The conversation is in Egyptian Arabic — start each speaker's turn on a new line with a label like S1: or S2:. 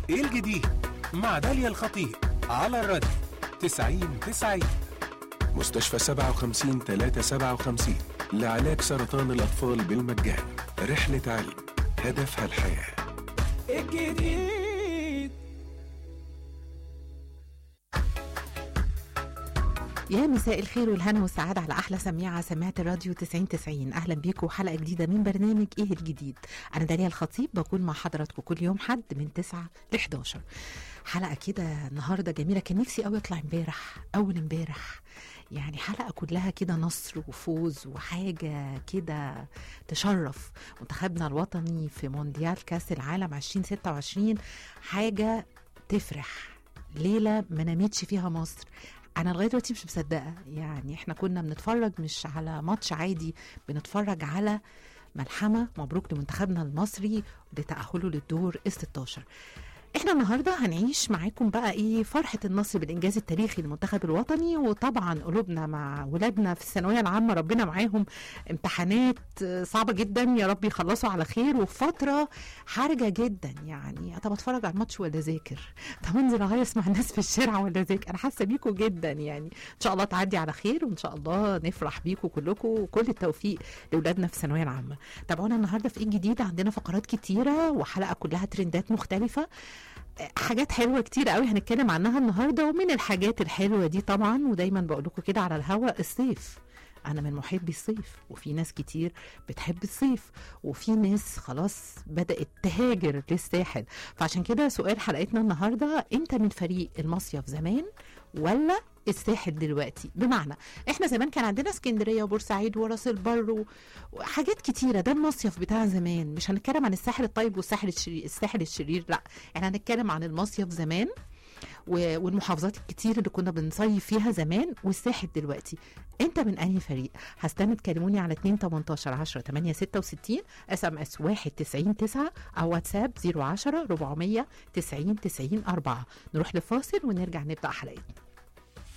S1: ايه الجديد مع داليا الخطيب على الراديو 90 90
S2: مستشفى 57 357 لعلاج سرطان الأطفال بالمجان رحلة علم هدفها الحياة
S3: الجديد
S4: يا مساء الخير والهنا والسعادة على أحلى سميعة سماعة الراديو 90 90 أهلا بيكم حلقة جديدة من برنامج إيه الجديد أنا داليا الخطيب بكون مع حضراتكم كل يوم حد من 9 ل 11 حلقة كده النهاردة جميلة كان نفسي قوي أطلع امبارح أول امبارح يعني حلقة كلها كده نصر وفوز وحاجة كده تشرف منتخبنا الوطني في مونديال كأس العالم 2026 حاجة تفرح ليلة ما نامتش فيها مصر انا لغايه دلوقتي مش مصدقه يعني احنا كنا بنتفرج مش على ماتش عادي بنتفرج على ملحمه مبروك لمنتخبنا المصري لتاهله للدور ال 16 احنا النهارده هنعيش معاكم بقى ايه فرحه النصر بالانجاز التاريخي للمنتخب الوطني وطبعا قلوبنا مع ولادنا في الثانويه العامه ربنا معاهم امتحانات صعبه جدا يا رب يخلصوا على خير وفي فتره حرجه جدا يعني طب اتفرج على الماتش ولا اذاكر طب انزل اهيص مع الناس في الشارع ولا اذاكر انا حاسه بيكم جدا يعني ان شاء الله تعدي على خير وان شاء الله نفرح بيكم كلكم وكل التوفيق لاولادنا في الثانويه العامه تابعونا النهارده في ايه جديد عندنا فقرات كتيره وحلقه كلها ترندات مختلفه حاجات حلوه كتير قوي هنتكلم عنها النهارده ومن الحاجات الحلوه دي طبعا ودايما بقول لكم كده على الهوا الصيف انا من محبي الصيف وفي ناس كتير بتحب الصيف وفي ناس خلاص بدات تهاجر للساحل فعشان كده سؤال حلقتنا النهارده انت من فريق المصيف زمان ولا الساحل دلوقتي بمعنى احنا زمان كان عندنا اسكندريه وبورسعيد وراس البر وحاجات كتيره ده المصيف بتاع زمان مش هنتكلم عن الساحل الطيب والساحل الشرير الساحل الشرير لا احنا هنتكلم عن المصيف زمان والمحافظات الكتير اللي كنا بنصيف فيها زمان والساحل دلوقتي انت من انهي فريق هستنى تكلموني على 2 18 10 8 66 اس ام اس 1 90 9 او واتساب 010 400 90 90 4 نروح لفاصل ونرجع نبدا حلقتنا